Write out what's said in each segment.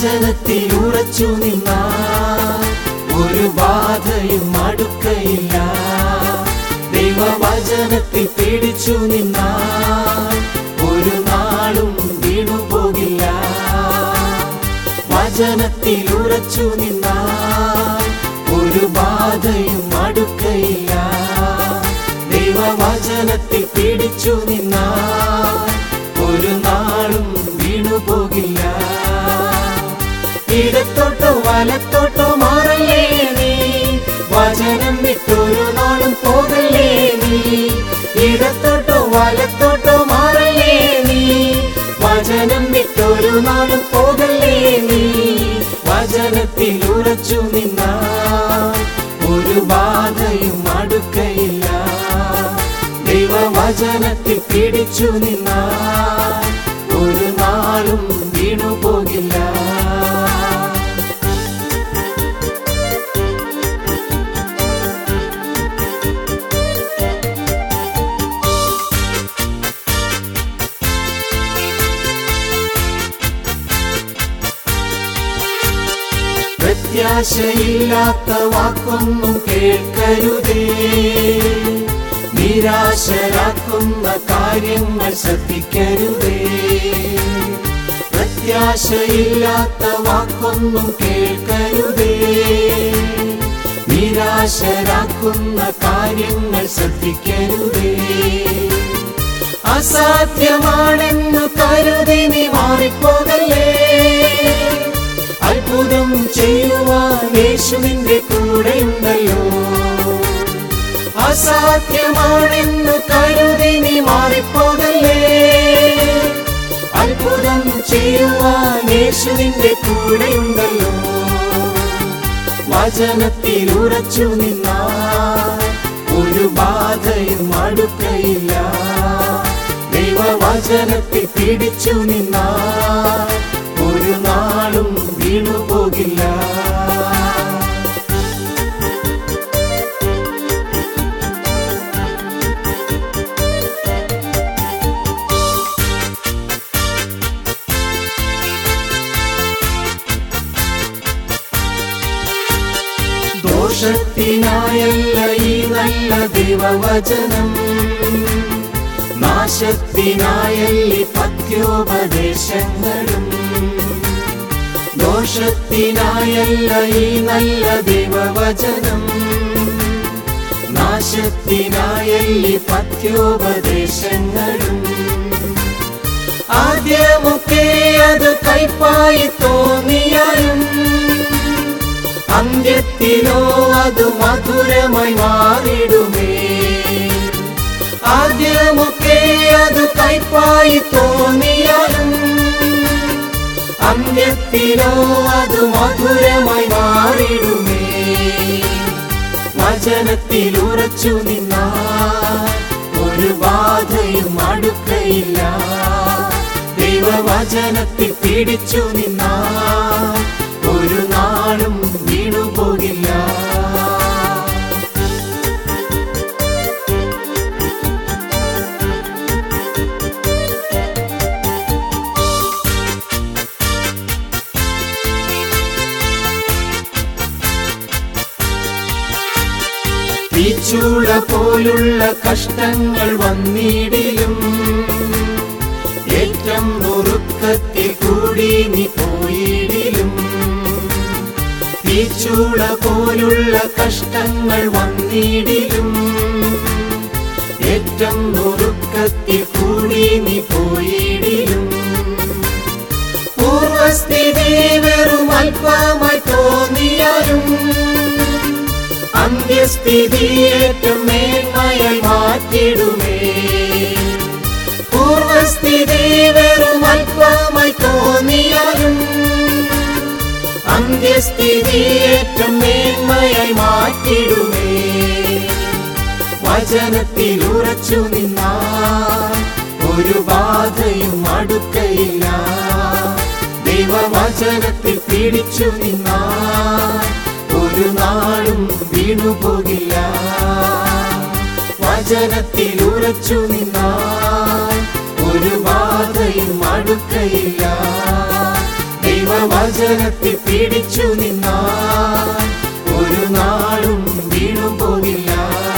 വചനത്തിൽ ഉറച്ചു നിന്നാൽ ഒരു ബാധയും അടുക്കയില്ല ദൈവവചനത്തിൽ പിടിച്ചു നിന്നാൽ ഒരു നാളും വീണുപോകില്ല വചനത്തിൽ ഉറച്ചു നിന്നാൽ ഒരു ബാധയും അടുക്കയില്ല ദൈവവചനത്തിൽ പിടിച്ചു നിന്നാൽ ഒരു നാളും വീണുപോകില്ല ഇടത്തോട്ടോ വലത്തോട്ടോ മാറല്ലേ നീ വചനം വിട്ടൊരു നാളും പോകല്ലേ നീ ഇടത്തോട്ടോ വലത്തോട്ടോ മാറല്ലേ നീ വചനം വിട്ടൊരു നാളും പോകല്ലേ നീ വചനത്തിൽ ഉറച്ചു നിന്നാൽ ഒരു ബാധയും അടുക്കയില്ല ദൈവവചനത്തിൽ പിടിച്ചു നിന്നാൽ ഒരു നാളും വീണുപോകില്ല പ്രത്യാശയില്ലാത്ത വാക്കൊന്നും കേൾക്കരുതേ നിരാശരാക്കുന്ന കാര്യങ്ങൾ ശ്രദ്ധിക്കരുതേ പ്രത്യാശയില്ലാത്ത വാക്കൊന്നും കേൾക്കരുതേ നിരാശരാക്കുന്ന കാര്യങ്ങൾ ശ്രദ്ധിക്കരുതേ അസാധ്യമാണെന്ന് കരുതി നീ മാറിപ്പോകല്ലേ അത്ഭുതം ചെയ്യുവാൻ യേശുവിന്റെ കൂടെയുണ്ടല്ലോ അസാധ്യമാണെന്ന് കരുതി നീ മാറിപ്പോകല്ലേ അത്ഭുതം ചെയ്യുവാൻ യേശുവിന്റെ കൂടെയുണ്ടല്ലോ വചനത്തിൽ ഉറച്ചു നിന്നാൽ ഒരു ബാധയും അടുക്കയില്ല ദൈവവചനത്തിൽ പിടിച്ചു നിന്നാൽ ഒരു നാളും വീണുപോകില്ല ദോഷത്തിനായല്ല ഈ നല്ല ദൈവവചനം നാശത്തിനായല്ലി പത്യോപദേശങ്ങളും ദോഷത്തിനായല്ല ഈ നല്ല ദൈവവചനം നാശത്തിനായല്ലി പത്യോപദേശങ്ങളും ആദ്യമൊക്കെ അത് കൈപ്പായി തോന്നിയാലും അന്ത്യത്തിലോ അത് മധുരമായി മാറിടുമേ ആദ്യമൊക്കെ അത് കൈപ്പായി തോന്നിയാലും അന്ത്യത്തിലോ അത് മധുരമായി മാറിടുമേ വചനത്തിൽ ഉറച്ചു നിന്നാൽ ഒരു ബാധയും അടുക്കയില്ല ദൈവവചനത്തിൽ പിടിച്ചു നിന്നാൽ ഒരു നാളും വീണുപോകില്ല തീച്ചൂള പോലുള്ള കഷ്ടങ്ങൾ വന്നിടിലും ഏറ്റം നുറുക്കത്തിൽ കൂടി നീ പോയിടിലും തീച്ചൂള പോലുള്ള കഷ്ടങ്ങൾ വന്നിടിലും ഏറ്റം നുറുക്കത്തിൽ കൂടി നീ പോയിടിലും പൂർവസ്ഥിതി വെറും അല്പമായി തോന്നിയാലും അന്ത്യസ്ഥിതി ഏറ്റവും മേന്മയായി മാറ്റിടുമേ പൂർവസ്ഥിതി വെറും അല്പമായി തോന്നിയാലും അന്ത്യസ്ഥിതി ഏറ്റവും മേന്മയായി മാറ്റിടുമേ വചനത്തിൽ ഉറച്ചു നിന്നാൽ ഒരു ബാധയും അടുക്കയില്ല ദൈവവചനത്തിൽ പിടിച്ചു നിന്നാൽ ഒരു നാളും വീണുപോകില്ല വചനത്തിൽ ഉറച്ചു നിന്നാൽ ഒരു ബാധയും അടുക്കയില്ല ദൈവ ദൈവവചനത്തിൽ പിടിച്ചു നിന്നാൽ ഒരു നാളും വീണുപോകില്ല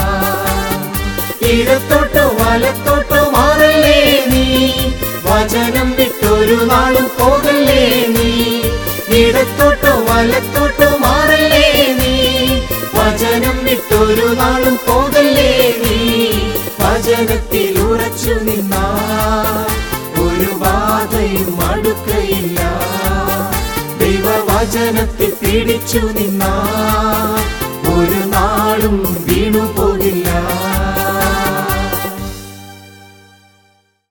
ഇടത്തോട്ടോ വലത്തോട്ടോ മാറല്ലേ നീ വചനം വിട്ടൊരു നാളും പോകല്ലേ നീ ഇടത്തോട്ടോ വലത്തോട്ടോ മാറല്ലേ നീ വചനം വിട്ടൊരു നാളും പോകല്ലേ നീ വചനത്തിൽ ഉറച്ചു നിന്നാൽ ഒരു ബാധയും അടുക്കയില്ല ദൈവവചനത്തിൽ പിടിച്ചു നിന്നാൽ ഒരു നാളും